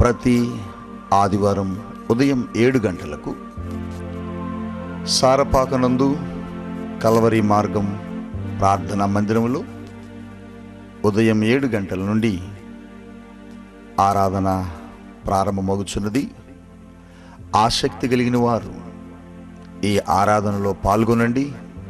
ప్రతి ఆదివారం ఉదయం ఏడు గంటలకు సారపాకనందు కలవరి మార్గం ప్రార్థనా మందిరంలో ఉదయం ఏడు గంటల నుండి ఆరాధన ప్రారంభమవుతున్నది ఆసక్తి కలిగిన వారు ఈ ఆరాధనలో పాల్గొనండి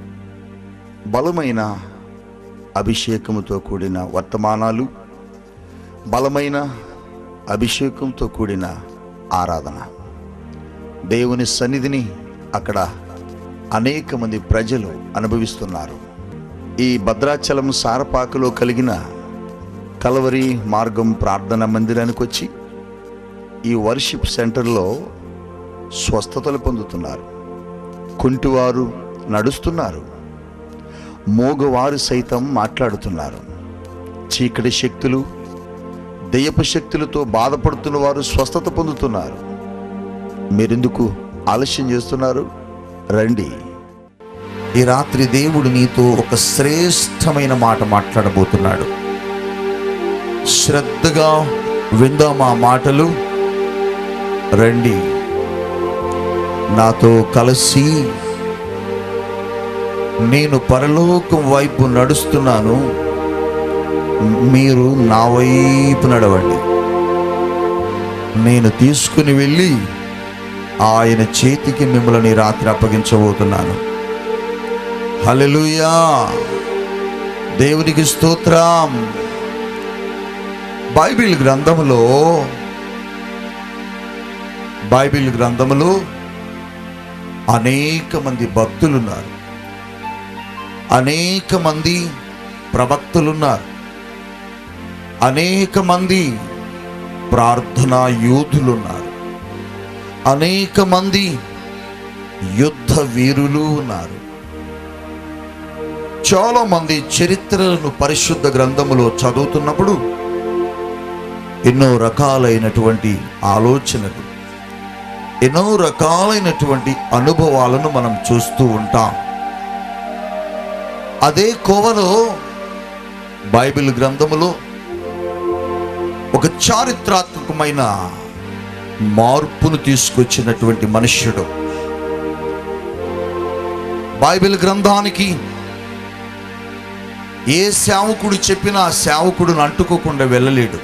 బలమైన అభిషేకముతో కూడిన వర్తమానాలు బలమైన అభిషేకంతో కూడిన ఆరాధన దేవుని సన్నిధిని అక్కడ అనేక మంది ప్రజలు అనుభవిస్తున్నారు ఈ భద్రాచలం సారపాకలో కలిగిన కలవరి మార్గం ప్రార్థన మందిరానికి వచ్చి ఈ వర్షిప్ సెంటర్లో స్వస్థతలు పొందుతున్నారు కుంటివారు నడుస్తున్నారు మోగవారు సైతం మాట్లాడుతున్నారు చీకటి శక్తులు దెయ్యపు శక్తులతో బాధపడుతున్న వారు స్వస్థత పొందుతున్నారు మీరెందుకు ఆలస్యం చేస్తున్నారు రండి ఈ రాత్రి దేవుడు నీతో ఒక శ్రేష్టమైన మాట మాట్లాడబోతున్నాడు శ్రద్ధగా విందాం ఆ మాటలు రండి నాతో కలిసి నేను పరలోకం వైపు నడుస్తున్నాను మీరు నా వైపు నడవండి నేను తీసుకుని వెళ్ళి ఆయన చేతికి మిమ్మల్ని రాత్రి అప్పగించబోతున్నాను హల్లెలూయా దేవునికి స్తోత్రం బైబిల్ గ్రంథములో బైబిల్ గ్రంథములో అనేక మంది భక్తులున్నారు అనేక మంది ప్రవక్తలున్నారు అనేక మంది ప్రార్థనా యోధులున్నారు అనేక మంది యుద్ధ వీరులు ఉన్నారు చాలా మంది చరిత్రలను పరిశుద్ధ గ్రంథములో చదువుతున్నప్పుడు ఎన్నో రకాలైనటువంటి ఆలోచనలు ఎన్నో రకాలైనటువంటి అనుభవాలను మనం చూస్తూ ఉంటాం అదే కోవలో బైబిల్ గ్రంథములో ఒక చారిత్రాత్మకమైన మార్పును తీసుకొచ్చినటువంటి మనుష్యుడు బైబిల్ గ్రంథానికి ఏ సేవకుడు చెప్పినా ఆ సేవకుడును అంటుకోకుండా వెళ్ళలేడు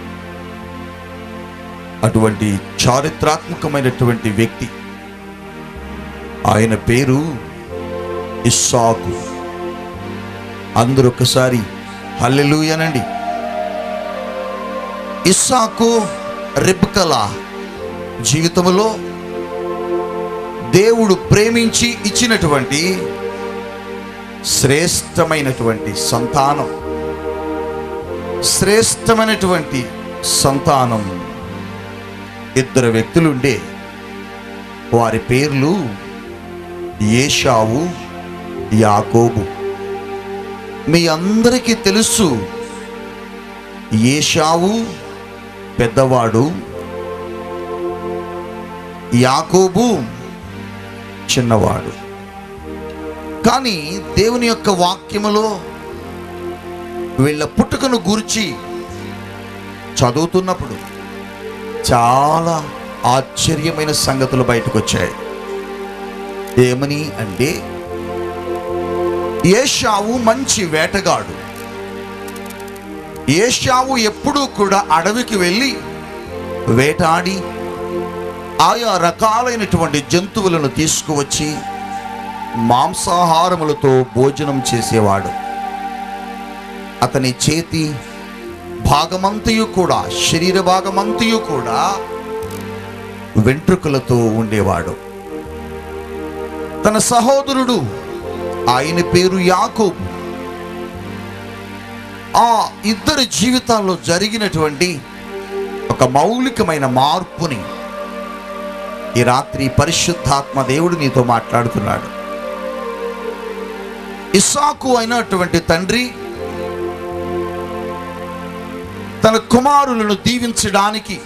అటువంటి చారిత్రాత్మకమైనటువంటి వ్యక్తి ఆయన పేరు ఇస్సాకు అందరూ ఒకసారి హల్లెలూయనండి ఇస్సాకు రిబ్కల జీవితంలో దేవుడు ప్రేమించి ఇచ్చినటువంటి శ్రేష్టమైనటువంటి సంతానం శ్రేష్టమైనటువంటి సంతానం ఇద్దరు వ్యక్తులుండే వారి పేర్లు ఏషావు యాకోబు మీ అందరికీ తెలుసు ఏషావు పెద్దవాడు యాకోబు చిన్నవాడు కానీ దేవుని యొక్క వాక్యములో వీళ్ళ పుట్టుకను గూర్చి చదువుతున్నప్పుడు చాలా ఆశ్చర్యమైన సంగతులు బయటకు వచ్చాయి ఏమని అంటే ఏషావు మంచి వేటగాడు ఏషావు ఎప్పుడూ కూడా అడవికి వెళ్ళి వేటాడి ఆయా రకాలైనటువంటి జంతువులను తీసుకువచ్చి మాంసాహారములతో భోజనం చేసేవాడు అతని చేతి భాగమంతయు కూడా శరీర భాగమంతయు కూడా వెంట్రుకలతో ఉండేవాడు తన సహోదరుడు ఆయన పేరు యాకోబు ఆ ఇద్దరి జీవితాల్లో జరిగినటువంటి ఒక మౌలికమైన మార్పుని ఈ రాత్రి పరిశుద్ధాత్మ దేవుడు నీతో మాట్లాడుతున్నాడు ఇస్సాకు అయినటువంటి తండ్రి తన కుమారులను దీవించడానికి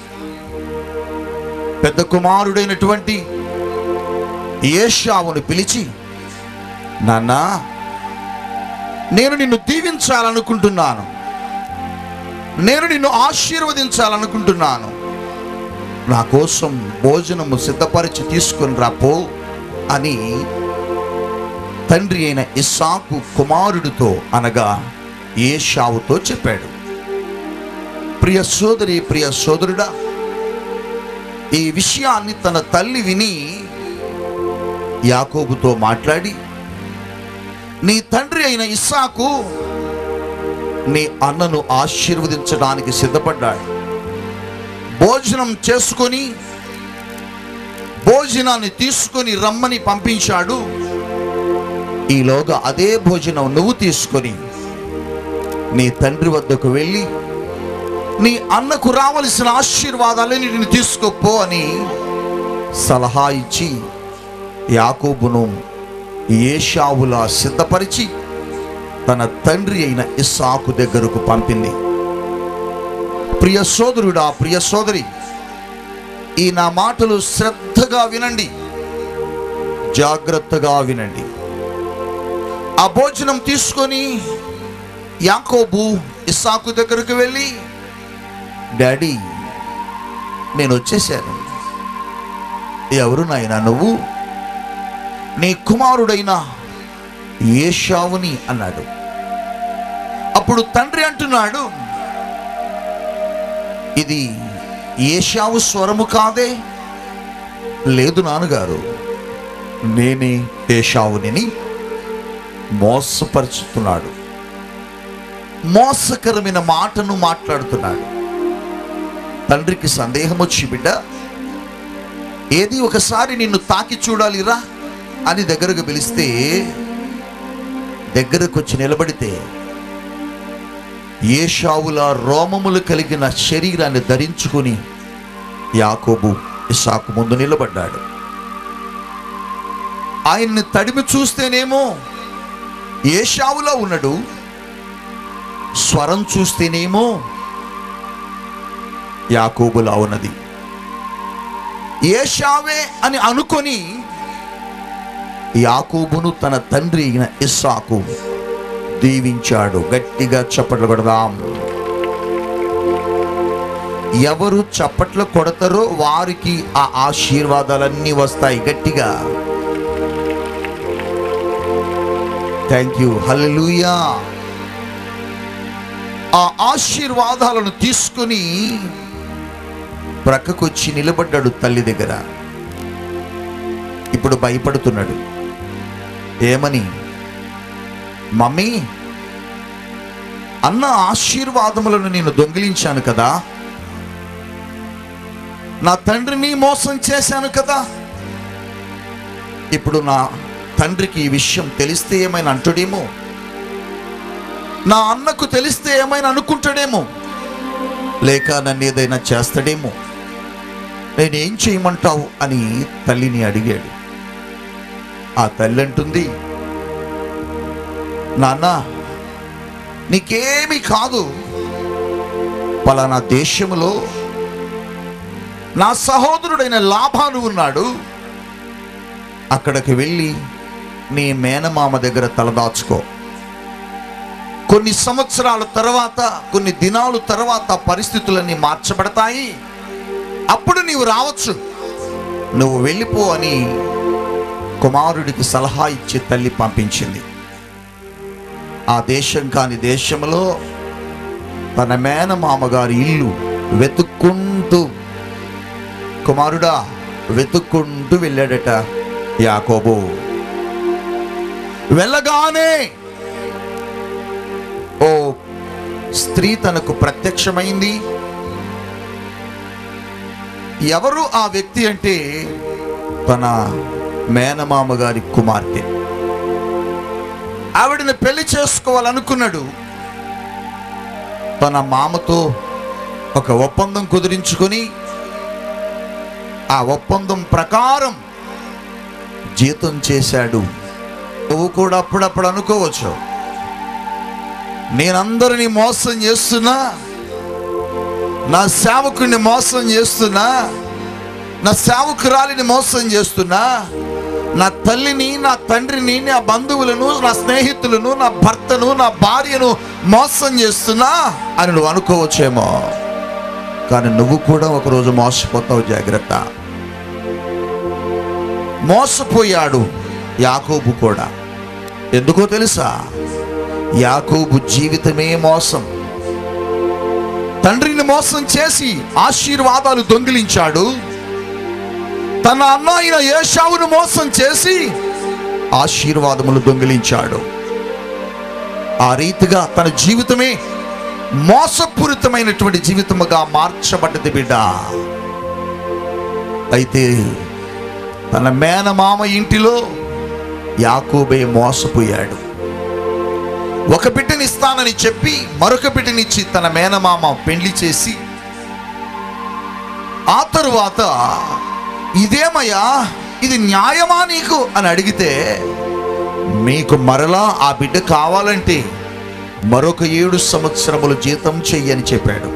పెద్ద కుమారుడైనటువంటి ఏషావును పిలిచి నాన్నా నేను నిన్ను దీవించాలనుకుంటున్నాను నేను నిన్ను ఆశీర్వదించాలనుకుంటున్నాను నా కోసం భోజనము సిద్ధపరిచి తీసుకుని రాపో అని తండ్రి అయిన ఇస్సాకు కుమారుడితో అనగా ఏషావుతో చెప్పాడు ప్రియ సోదరి ప్రియ సోదరుడా ఈ విషయాన్ని తన తల్లి విని యాకోబుతో మాట్లాడి నీ తండ్రి అయిన ఇస్సాకు నీ అన్నను ఆశీర్వదించడానికి సిద్ధపడ్డాడు భోజనం చేసుకొని భోజనాన్ని తీసుకొని రమ్మని పంపించాడు ఈలోగా అదే భోజనం నువ్వు తీసుకొని నీ తండ్రి వద్దకు వెళ్ళి నీ అన్నకు రావలసిన ఆశీర్వాదాలన్నిటిని తీసుకోపో అని సలహా ఇచ్చి యాకోబును ఏషావులా సిద్ధపరిచి తన తండ్రి అయిన ఇస్సాకు దగ్గరకు పంపింది ప్రియ సోదరుడా ప్రియ సోదరి ఈ నా మాటలు శ్రద్ధగా వినండి జాగ్రత్తగా వినండి ఆ భోజనం తీసుకొని యాకోబు ఇస్సాకు దగ్గరకు వెళ్ళి డాడీ నేను వచ్చేసాను ఎవరు నాయనా నువ్వు నీ కుమారుడైన ఏషావుని అన్నాడు అప్పుడు తండ్రి అంటున్నాడు ఇది ఏషావు స్వరము కాదే లేదు నాన్నగారు నేనే ఏషావుని మోసపరుచుతున్నాడు మోసకరమైన మాటను మాట్లాడుతున్నాడు తండ్రికి సందేహం వచ్చి బిడ్డ ఏది ఒకసారి నిన్ను తాకి చూడాలిరా అని దగ్గరకు పిలిస్తే దగ్గరకు వచ్చి నిలబడితే ఏషావుల రోమములు కలిగిన శరీరాన్ని ధరించుకుని యాకోబు ఇసాకు ముందు నిలబడ్డాడు ఆయన్ని తడిమి చూస్తేనేమో ఏషావులా ఉన్నాడు స్వరం చూస్తేనేమో యాకోబులా ఉన్నది ఏషావే అని అనుకొని యాకోబును తన తండ్రి అయిన ఇస్సాకు దీవించాడు గట్టిగా చప్పట్లు కొడదాం ఎవరు చప్పట్లు కొడతారో వారికి ఆ ఆశీర్వాదాలన్నీ వస్తాయి గట్టిగా థ్యాంక్ యూ హల్లెలూయా ఆ ఆశీర్వాదాలను తీసుకుని ప్రక్కకొచ్చి నిలబడ్డాడు తల్లి దగ్గర ఇప్పుడు భయపడుతున్నాడు ఏమని మమ్మీ అన్న ఆశీర్వాదములను నేను దొంగిలించాను కదా నా తండ్రిని మోసం చేశాను కదా ఇప్పుడు నా తండ్రికి ఈ విషయం తెలిస్తే ఏమైనా అంటుడేమో నా అన్నకు తెలిస్తే ఏమైనా అనుకుంటాడేమో లేక నన్ను ఏదైనా చేస్తాడేమో నేనేం చేయమంటావు అని తల్లిని అడిగాడు ఆ తల్లి అంటుంది నాన్న నీకేమి కాదు పలానా దేశములో నా సహోదరుడైన లాభాలు ఉన్నాడు అక్కడికి వెళ్ళి నీ మేనమామ దగ్గర తలదాచుకో కొన్ని సంవత్సరాల తర్వాత కొన్ని దినాల తర్వాత పరిస్థితులన్నీ మార్చబడతాయి అప్పుడు నీవు రావచ్చు నువ్వు వెళ్ళిపో అని కుమారుడికి సలహా ఇచ్చి తల్లి పంపించింది ఆ దేశం కాని దేశంలో తన మేనమామగారి ఇల్లు వెతుక్కుంటూ కుమారుడా వెతుక్కుంటూ వెళ్ళాడట యాకోబు వెళ్ళగానే ఓ స్త్రీ తనకు ప్రత్యక్షమైంది ఎవరు ఆ వ్యక్తి అంటే తన మేనమామ గారి కుమార్తె ఆవిడని పెళ్లి చేసుకోవాలనుకున్నాడు తన మామతో ఒక ఒప్పందం కుదిరించుకొని ఆ ఒప్పందం ప్రకారం జీతం చేశాడు నువ్వు కూడా అప్పుడప్పుడు అనుకోవచ్చు నేనందరినీ మోసం చేస్తున్నా నా సేవకుడిని మోసం చేస్తున్నా నా సేవకురాలిని మోసం చేస్తున్నా నా తల్లిని నా తండ్రిని నా బంధువులను నా స్నేహితులను నా భర్తను నా భార్యను మోసం చేస్తున్నా అని నువ్వు అనుకోవచ్చేమో కానీ నువ్వు కూడా ఒకరోజు మోసపోతావు జాగ్రత్త మోసపోయాడు యాకోబు కూడా ఎందుకో తెలుసా యాకోబు జీవితమే మోసం తండ్రిని మోసం చేసి ఆశీర్వాదాలు దొంగిలించాడు తన అన్న అయిన ఏషావును మోసం చేసి ఆశీర్వాదములు దొంగిలించాడు ఆ రీతిగా తన జీవితమే మోసపూరితమైనటువంటి జీవితముగా మార్చబడ్డది బిడ్డ అయితే తన మేనమామ ఇంటిలో యాకోబే మోసపోయాడు ఒక బిడ్డని ఇస్తానని చెప్పి మరొక బిడ్డనిచ్చి తన మేనమామ పెళ్లి చేసి ఆ తరువాత ఇదేమయ్యా ఇది న్యాయమా నీకు అని అడిగితే మీకు మరలా ఆ బిడ్డ కావాలంటే మరొక ఏడు సంవత్సరములు జీతం చెయ్యని చెప్పాడు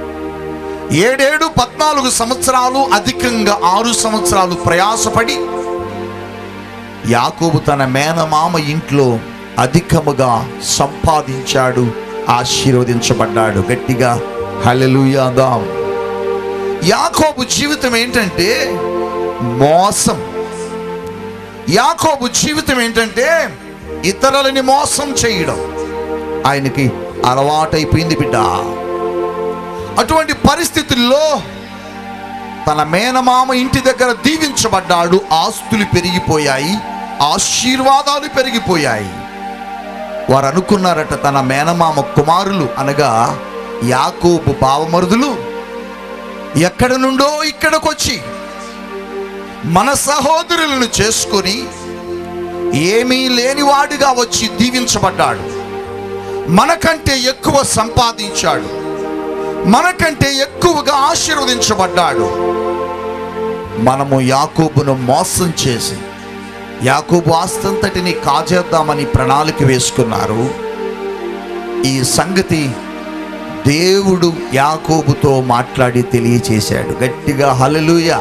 ఏడేడు పద్నాలుగు సంవత్సరాలు అధికంగా ఆరు సంవత్సరాలు ప్రయాసపడి యాకోబు తన మేనమామ ఇంట్లో అధికముగా సంపాదించాడు ఆశీర్వదించబడ్డాడు గట్టిగా హల్లెలూయాదాం యాకోబు జీవితం ఏంటంటే మోసం యాకోబు జీవితం ఏంటంటే ఇతరులని మోసం చేయడం ఆయనకి అలవాటైపోయింది బిడ్డ అటువంటి పరిస్థితుల్లో తన మేనమామ ఇంటి దగ్గర దీవించబడ్డాడు ఆస్తులు పెరిగిపోయాయి ఆశీర్వాదాలు పెరిగిపోయాయి వారు అనుకున్నారట తన మేనమామ కుమారులు అనగా యాకోబు బావమరుదులు ఎక్కడి నుండో ఇక్కడికొచ్చి మన సహోదరులను చేసుకొని ఏమీ లేనివాడిగా వచ్చి దీవించబడ్డాడు మనకంటే ఎక్కువ సంపాదించాడు మనకంటే ఎక్కువగా ఆశీర్వదించబడ్డాడు మనము యాకోబును మోసం చేసి యాకోబు ఆస్తంతటిని కాజేద్దామని ప్రణాళిక వేసుకున్నారు ఈ సంగతి దేవుడు యాకోబుతో మాట్లాడి తెలియచేశాడు గట్టిగా హల్లెలూయా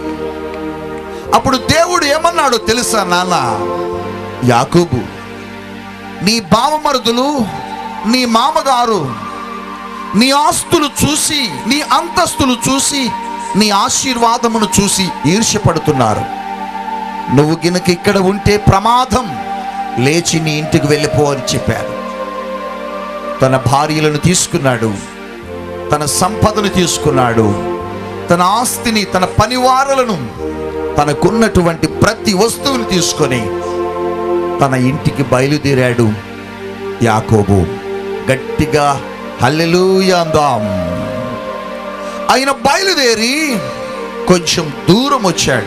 అప్పుడు దేవుడు ఏమన్నాడో తెలుసా నాన్న యాకోబు నీ బావమరుదులు నీ మామగారు నీ ఆస్తులు చూసి నీ అంతస్తులు చూసి నీ ఆశీర్వాదమును చూసి ఈర్ష్యపడుతున్నారు నువ్వు గినక ఇక్కడ ఉంటే ప్రమాదం లేచి నీ ఇంటికి వెళ్ళిపో అని చెప్పారు తన భార్యలను తీసుకున్నాడు తన సంపదను తీసుకున్నాడు తన ఆస్తిని తన పనివారులను తనకున్నటువంటి ప్రతి వస్తువుని తీసుకొని తన ఇంటికి బయలుదేరాడు యాకోబు గట్టిగా హల్లెలూయా అందాం ఆయన బయలుదేరి కొంచెం దూరం వచ్చాడు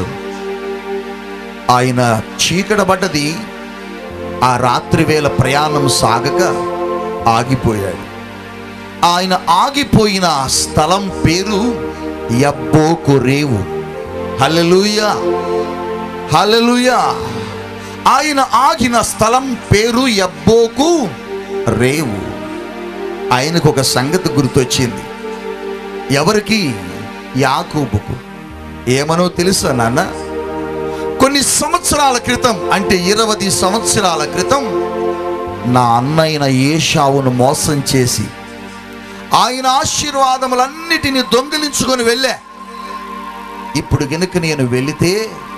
ఆయన చీకటబడ్డది ఆ రాత్రి వేళ ప్రయాణం సాగక ఆగిపోయాడు ఆయన ఆగిపోయిన స్థలం పేరు యబ్బోకు రేవు హల్లెలూయా హల్లెలూయా ఆయన ఆగిన స్థలం పేరు యబ్బోకు రేవు ఆయనకు ఒక సంగతి గుర్తొచ్చింది ఎవరికి యాకూబుకు ఏమనో తెలుసా నాన్న కొన్ని సంవత్సరాల క్రితం అంటే ఇరవై సంవత్సరాల క్రితం నా అన్నయ్యన ఏషావును మోసం చేసి ఆయన ఆశీర్వాదములన్నిటిని దొంగిలించుకొని వెళ్ళా ఇప్పుడు గనుక నేను వెళితే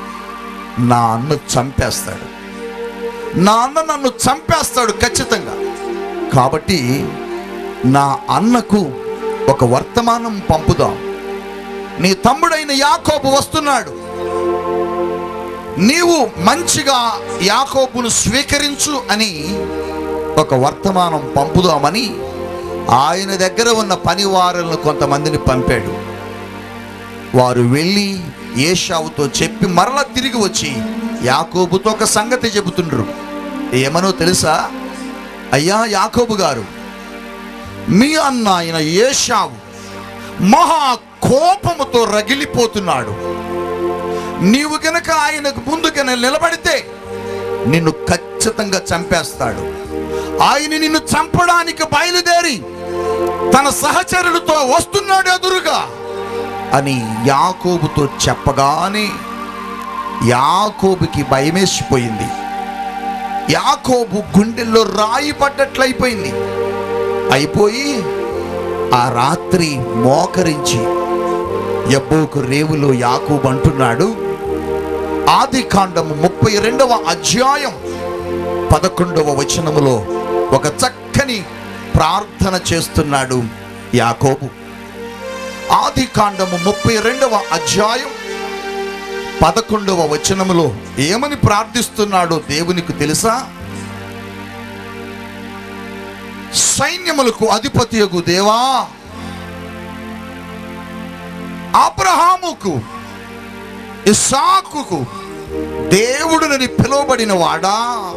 నా అన్న చంపేస్తాడు నా అన్న నన్ను చంపేస్తాడు ఖచ్చితంగా కాబట్టి నా అన్నకు ఒక వర్తమానం పంపుదాం నీ తమ్ముడైన యాకోబు వస్తున్నాడు నీవు మంచిగా యాకోబును స్వీకరించు అని ఒక వర్తమానం పంపుదామని ఆయన దగ్గర ఉన్న పనివారులను కొంతమందిని పంపాడు వారు వెళ్ళి ఏషావుతో చెప్పి మరలా తిరిగి వచ్చి యాకోబుతో ఒక సంగతి చెబుతుండ్రు ఏమనో తెలుసా అయ్యా యాకోబు గారు మీ అన్న ఆయన ఏషావు మహా కోపముతో రగిలిపోతున్నాడు నీవు గనక ఆయనకు ముందుకన నిలబడితే నిన్ను ఖచ్చితంగా చంపేస్తాడు ఆయన నిన్ను చంపడానికి బయలుదేరి తన సహచరులతో వస్తున్నాడు ఎదురుగా అని యాకోబుతో చెప్పగానే యాకోబుకి భయమేసిపోయింది యాకోబు గుండెల్లో రాయి పడ్డట్లయిపోయింది అయిపోయి ఆ రాత్రి మోకరించి యబ్బోకు రేవులో యాకూబ్ అంటున్నాడు ఆది కాండము ముప్పై రెండవ అధ్యాయం పదకొండవ వచనములో ఒక చక్కని ప్రార్థన చేస్తున్నాడు యాకోబు ఆది కాండము ముప్పై రెండవ అధ్యాయం పదకొండవ వచనములో ఏమని ప్రార్థిస్తున్నాడో దేవునికి తెలుసా సైన్యములకు అధిపతియగు దేవా అబ్రహాముకు ఇస్సాకుకు దేవుడునని పిలువబడిన వాడా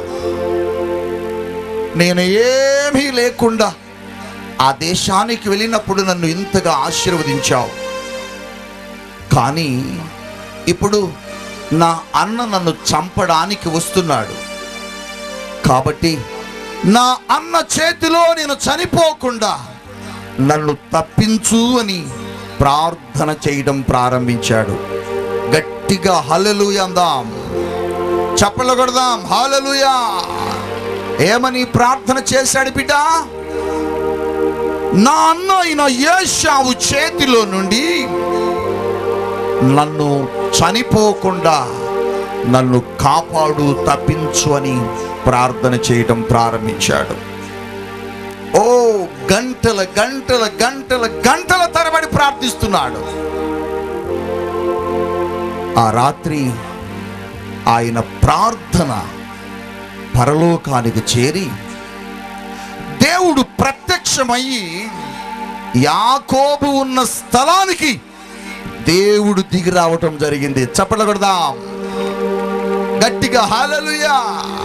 నేను ఏమీ లేకుండా ఆ దేశానికి వెళ్ళినప్పుడు నన్ను ఇంతగా ఆశీర్వదించావు కానీ ఇప్పుడు నా అన్న నన్ను చంపడానికి వస్తున్నాడు కాబట్టి నా అన్న చేతిలో నేను చనిపోకుండా నన్ను తప్పించు అని ప్రార్థన చేయడం ప్రారంభించాడు గట్టిగా హల్లెలూయ అందాం చప్పలు కొడదాం హాలలుయా ఏమని ప్రార్థన చేశాడు బిడ్డ నా అన్న అయిన యేషావు చేతిలో నుండి నన్ను చనిపోకుండా నన్ను కాపాడు తప్పించు అని ప్రార్థన చేయడం ప్రారంభించాడు ఓ గంటల గంటల గంటల గంటల తరబడి ప్రార్థిస్తున్నాడు ఆ రాత్రి ఆయన ప్రార్థన పరలోకానికి చేరి దేవుడు ప్రత్యక్షమయ్యి యాకోబు ఉన్న స్థలానికి దేవుడు దిగి రావటం జరిగింది చప్పట్లు కొడదాం గట్టిగా హాలలుయా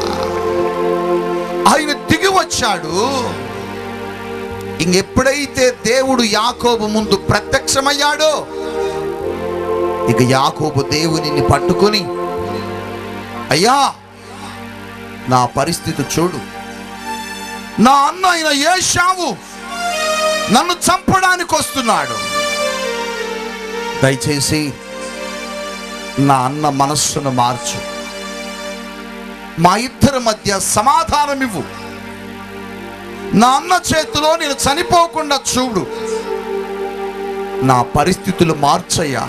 ఆయన దిగి వచ్చాడు ఇంకెప్పుడైతే దేవుడు యాకోబు ముందు ప్రత్యక్షమయ్యాడో ఇక యాకోబు దేవునిని పట్టుకొని అయ్యా నా పరిస్థితి చూడు నా అన్న అయిన ఏషావు నన్ను చంపడానికి వస్తున్నాడు దయచేసి నా అన్న మనస్సును మార్చు మా ఇద్దరి మధ్య సమాధానం ఇవ్వు నా అన్న చేతిలో నేను చనిపోకుండా చూడు నా పరిస్థితులు మార్చయ్యా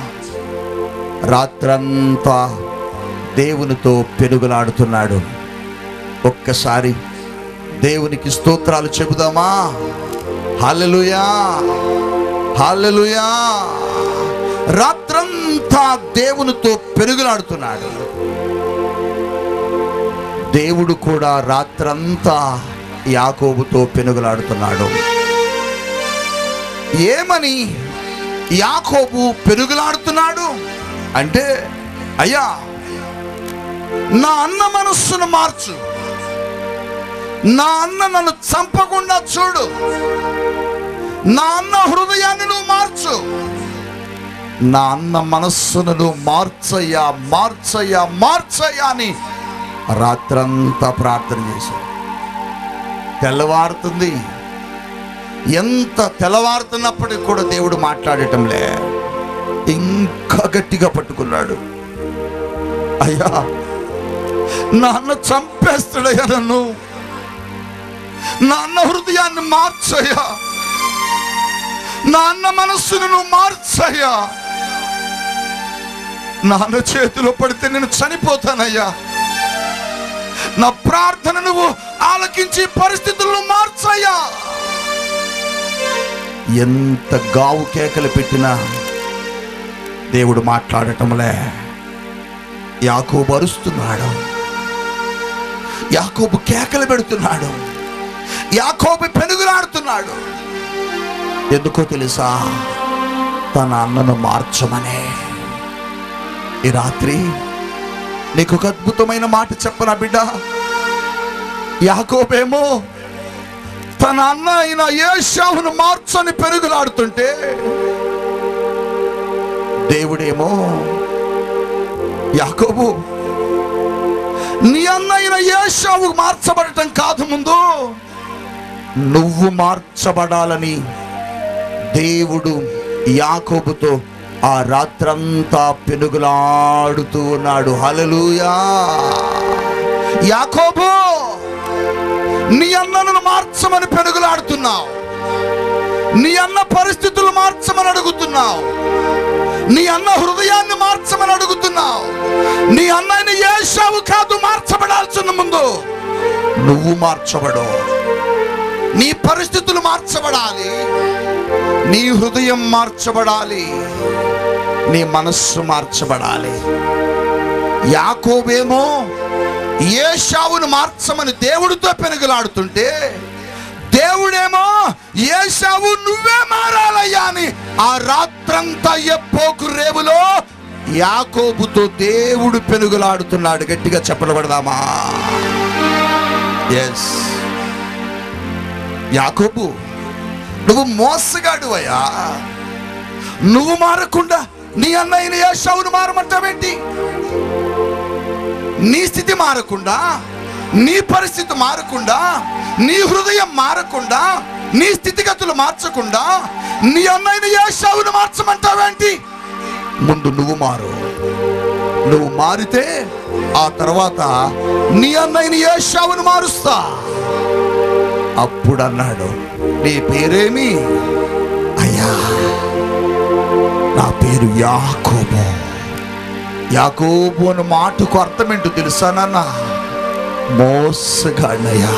రాత్రంతా దేవునితో పెనుగులాడుతున్నాడు ఒక్కసారి దేవునికి స్తోత్రాలు చెబుదామా హల్లెలూయా హల్లెలూయా రాత్రంతా దేవునితో పెరుగులాడుతున్నాడు దేవుడు కూడా రాత్రంతా యాకోబుతో పెనుగులాడుతున్నాడు ఏమని యాకోబు పెరుగులాడుతున్నాడు అంటే అయ్యా నా అన్న మనస్సును మార్చు నా అన్న నన్ను చంపకుండా చూడు నా అన్న హృదయాన్ని నువ్వు మార్చు నా అన్న మనస్సును నువ్వు మార్చయ్యా మార్చయ్యా మార్చయ్యా అని రాత్రంతా ప్రార్థన చేశాడు తెల్లవారుతుంది ఎంత తెల్లవారుతున్నప్పటికి కూడా దేవుడు మాట్లాడటంలే ఇంకా గట్టిగా పట్టుకున్నాడు అయ్యా నాన్న చంపేస్తాడయ్యా నన్ను నాన్న హృదయాన్ని మార్చయ్యా నాన్న మనస్సును నువ్వు మార్చయ్యా నాన్న చేతిలో పడితే నేను చనిపోతానయ్యా నా ప్రార్థన నువ్వు ఆలకించి పరిస్థితులను మార్చయ్యా ఎంత గావు కేకలు పెట్టినా దేవుడు మాట్లాడటంలే యాకోబు అరుస్తున్నాడు యాకోబు కేకలు పెడుతున్నాడు యాకోబు పెనుగులాడుతున్నాడు ఎందుకో తెలుసా తన అన్నను మార్చమనే ఈ రాత్రి నీకు ఒక అద్భుతమైన మాట చెప్పనా బిడ్డ యాకోబేమో తన అన్న అయిన ఏషావును మార్చని పెరుగులాడుతుంటే దేవుడేమో యాకోబు నీ అన్న అయిన ఏషావు మార్చబడటం కాదు ముందు నువ్వు మార్చబడాలని దేవుడు యాకోబుతో ఆ రాత్రంతా పెనుగులాడుతూ ఉన్నాడు హలలుయా యాకోబు నీ అన్నను మార్చమని పెనుగులాడుతున్నావు నీ అన్న పరిస్థితులు మార్చమని అడుగుతున్నావు నీ అన్న హృదయాన్ని మార్చమని అడుగుతున్నావు నీ అన్నని ఏషావు కాదు మార్చబడాల్సిన ముందు నువ్వు మార్చబడు నీ పరిస్థితులు మార్చబడాలి నీ హృదయం మార్చబడాలి నీ మనస్సు మార్చబడాలి యాకోబేమో ఏషావును మార్చమని దేవుడితో పెనుగులాడుతుంటే దేవుడేమో ఏషావు నువ్వే మారాలయ్యా అని ఆ రాత్రంతా ఎప్పోకు రేవులో యాకోబుతో దేవుడు పెనుగులాడుతున్నాడు గట్టిగా చెప్పబడదామా ఎస్ యాకోబు నువ్వు మోసగాడు అయ్యా నువ్వు మారకుండా నీ అన్నయ్యని ఏషావును మారమంటావేంటి నీ స్థితి మారకుండా నీ పరిస్థితి మారకుండా నీ హృదయం మారకుండా నీ స్థితిగతులు మార్చకుండా నీ అన్నయ్యని ఏషావును మార్చమంటావేంటి ముందు నువ్వు మారు నువ్వు మారితే ఆ తర్వాత నీ అన్నయ్యని ఏషావును మారుస్తా అప్పుడు అన్నాడు నీ పేరేమి అయ్యా నా పేరు యాకోబు యాకోబు అన్న మాటకు అర్థం ఏంటో తెలుసా నాన్న మోసగాడయ్యా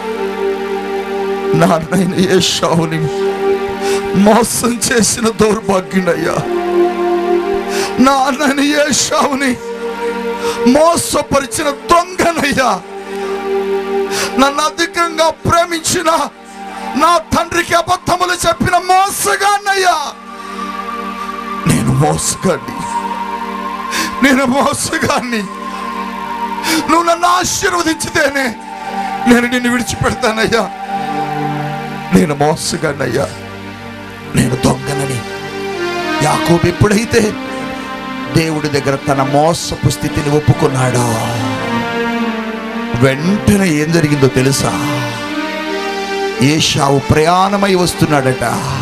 నా అన్నయ్య యేషావుని మోసం చేసిన దౌర్భాగ్యుడయ్యా నా అన్నయ్య యేషావుని మోసపరిచిన దొంగనయ్యా నన్ను అధికంగా ప్రేమించిన నా తండ్రికి అబద్ధములు చెప్పిన మోసగాన్నయ్యా నేను మోసగాన్ని నేను మోసగాన్ని నువ్వు నన్ను ఆశీర్వదించితేనే నేను నిన్ను విడిచిపెడతానయ్యా నేను మోసగాన్నయ్యా నేను దొంగనని యాకోబు ఎప్పుడైతే దేవుడి దగ్గర తన మోసపు స్థితిని ఒప్పుకున్నాడో వెంటనే ఏం జరిగిందో తెలుసా ఏషావు ప్రయాణమై వస్తున్నాడట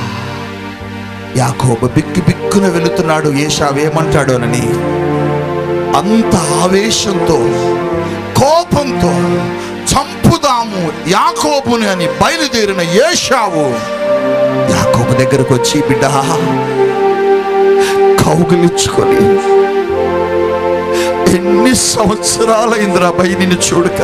యాకోబు బిక్కు బిక్కున వెళుతున్నాడు ఏషావు ఏమంటాడోనని అంత ఆవేశంతో కోపంతో చంపుదాము యాకోబుని అని బయలుదేరిన ఏషావు యాకోబు దగ్గరకు వచ్చి బిడ్డ కౌగిలించుకొని ఎన్ని సంవత్సరాలైందిరా భయ నిన్ను చూడక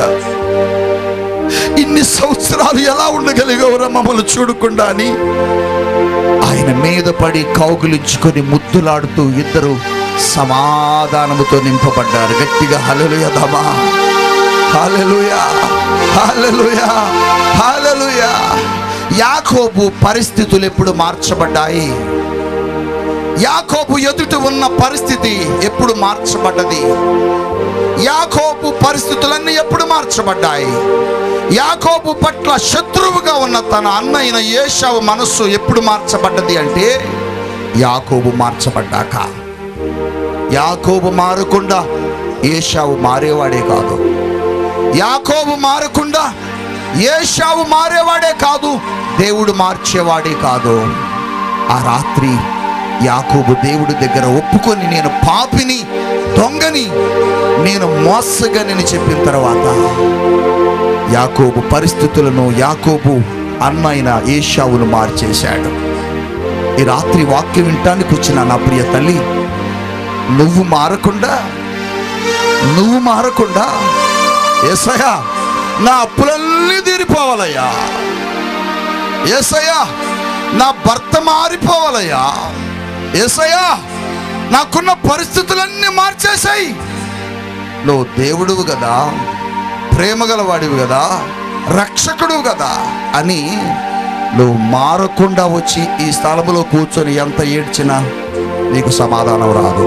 ఇన్ని సంవత్సరాలు ఎలా ఉండగలిగవరా మమ్మల్ని చూడకుండా అని ఆయన మీద పడి కౌగులించుకొని ముద్దులాడుతూ ఇద్దరు సమాధానముతో నింపబడ్డారు గట్టిగా హలలుయ దమా హల్లెలూయా హల్లెలూయా హల్లెలూయా యాకోబు పరిస్థితులు ఎప్పుడు మార్చబడ్డాయి యాకోబు ఎదుట ఉన్న పరిస్థితి ఎప్పుడు మార్చబడ్డది యాకోబు పరిస్థితులన్నీ ఎప్పుడు మార్చబడ్డాయి యాకోబు పట్ల శత్రువుగా ఉన్న తన అన్న అయిన ఏషావు మనస్సు ఎప్పుడు మార్చబడ్డది అంటే యాకోబు మార్చబడ్డాక యాకోబు మారకుండా ఏషావు మారేవాడే కాదు యాకోబు మారకుండా ఏషావు మారేవాడే కాదు దేవుడు మార్చేవాడే కాదు ఆ రాత్రి యాకోబు దేవుడి దగ్గర ఒప్పుకొని నేను పాపిని దొంగని నేను మోసగనని చెప్పిన తర్వాత యాకోబు పరిస్థితులను యాకోబు అన్నైన ఏషావును మార్చేశాడు ఈ రాత్రి వాక్యం వినటానికి వచ్చిన నా ప్రియ తల్లి నువ్వు మారకుండా నువ్వు మారకుండా ఏసయ్యా నా అప్పులన్నీ తీరిపోవాలయ్యా ఏసయ్యా నా భర్త మారిపోవాలయ్యా ఏసయ్యా నాకున్న పరిస్థితులన్నీ మార్చేసాయి నువ్వు దేవుడువు కదా ప్రేమ గలవాడివి కదా రక్షకుడు కదా అని నువ్వు మారకుండా వచ్చి ఈ స్థలములో కూర్చొని ఎంత ఏడ్చినా నీకు సమాధానం రాదు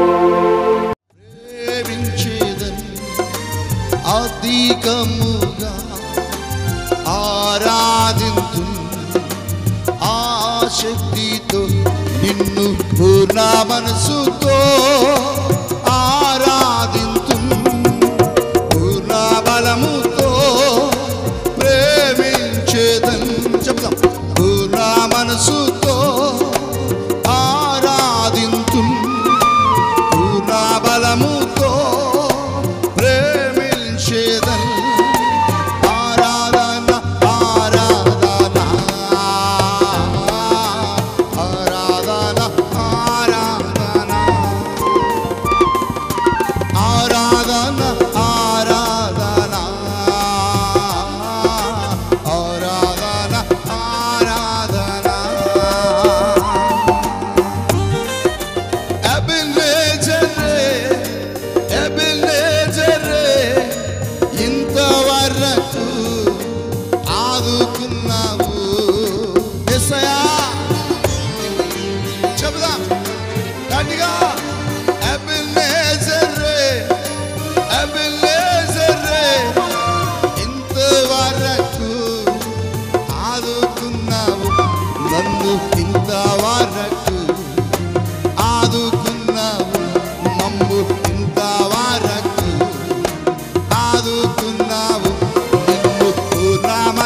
ప్రేమించేదన్ అధికముగా ఆరాధింతు ఆశక్తితో నిన్ను పూర్ణ మనసుతో ఆరాధింతు పూర్ణ బలముతో ప్రేమించేదన్ చెప్తాం పూర్ణ మనసుతో ఆరాధింతు పూర్ణ బలముతో ప్రేమించేదన్ ఆరాధన ఆరాధన ఆరాధన ఆరాధన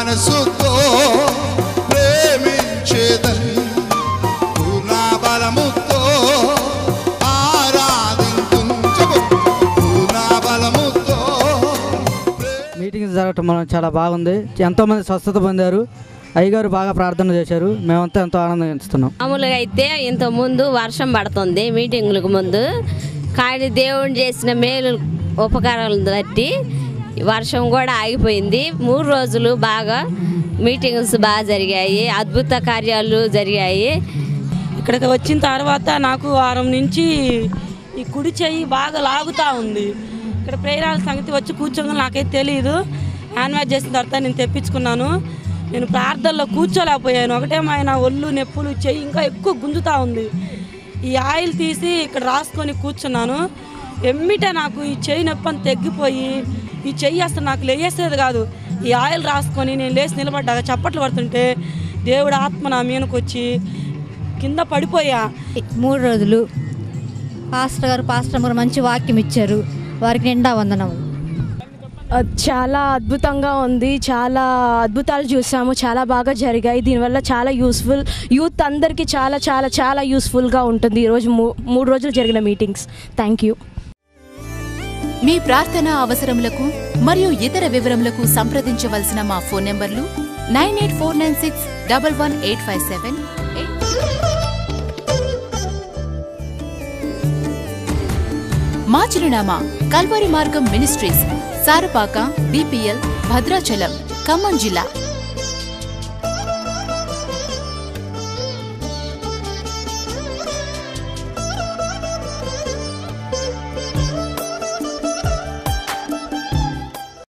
మనసుతో ప్రేమించేదన్ పూర్ణ బలముతో ఆరాధింతు పూర్ణ బలముతో మీటింగ్ జరగటం వలన చాలా బాగుంది ఎంతోమంది స్వస్థత పొందారు అయ్యగారు బాగా ప్రార్థన చేశారు మేమంతా ఎంతో ఆనందిస్తున్నాం మామూలుగా అయితే ఇంత ముందు వర్షం పడుతుంది మీటింగులకు ముందు కానీ దేవుడు చేసిన మేలు ఉపకారాలను బట్టి వర్షం కూడా ఆగిపోయింది మూడు రోజులు బాగా మీటింగ్స్ బాగా జరిగాయి అద్భుత కార్యాలు జరిగాయి ఇక్కడికి వచ్చిన తర్వాత నాకు వారం నుంచి ఈ కుడి చెయ్యి బాగా లాగుతూ ఉంది ఇక్కడ ప్రేరాల సంగతి వచ్చి కూర్చోగా నాకైతే తెలియదు హ్యాండ్ చేసిన తర్వాత నేను తెప్పించుకున్నాను నేను ప్రార్థనలో కూర్చోలేకపోయాను ఒకటేమైనా ఒళ్ళు నొప్పులు చెయ్యి ఇంకా ఎక్కువ గుంజుతూ ఉంది ఈ ఆయిల్ తీసి ఇక్కడ రాసుకొని కూర్చున్నాను ఎమ్మిట నాకు ఈ చెయ్యి నొప్పి అంతా తగ్గిపోయి ఈ చెయ్యి అసలు నాకు లేసేది కాదు ఈ ఆయిల్ రాసుకొని నేను లేచి నిలబడ్డాక చప్పట్లు పడుతుంటే దేవుడు ఆత్మ నా మీదకి వచ్చి కింద పడిపోయా మూడు రోజులు పాస్టర్ గారు పాస్టర్ గారు మంచి వాక్యం ఇచ్చారు వారికి నిండా వందనం చాలా అద్భుతంగా ఉంది చాలా అద్భుతాలు చూసాము చాలా బాగా జరిగాయి దీనివల్ల చాలా యూస్ఫుల్ యూత్ అందరికీ చాలా చాలా చాలా యూస్ఫుల్గా ఉంటుంది ఈరోజు మూ మూడు రోజులు జరిగిన మీటింగ్స్ థ్యాంక్ యూ మీ ప్రార్థన అవసరములకు మరియు ఇతర వివరములకు సంప్రదించవలసిన మా ఫోన్ నంబర్లు nine eight four nine six double one eight five seven మా చిరునామా కల్వరి మార్గం మినిస్ట్రీస్ సారపాక డిపిఎల్ భద్రాచలం ఖమ్మం జిల్లా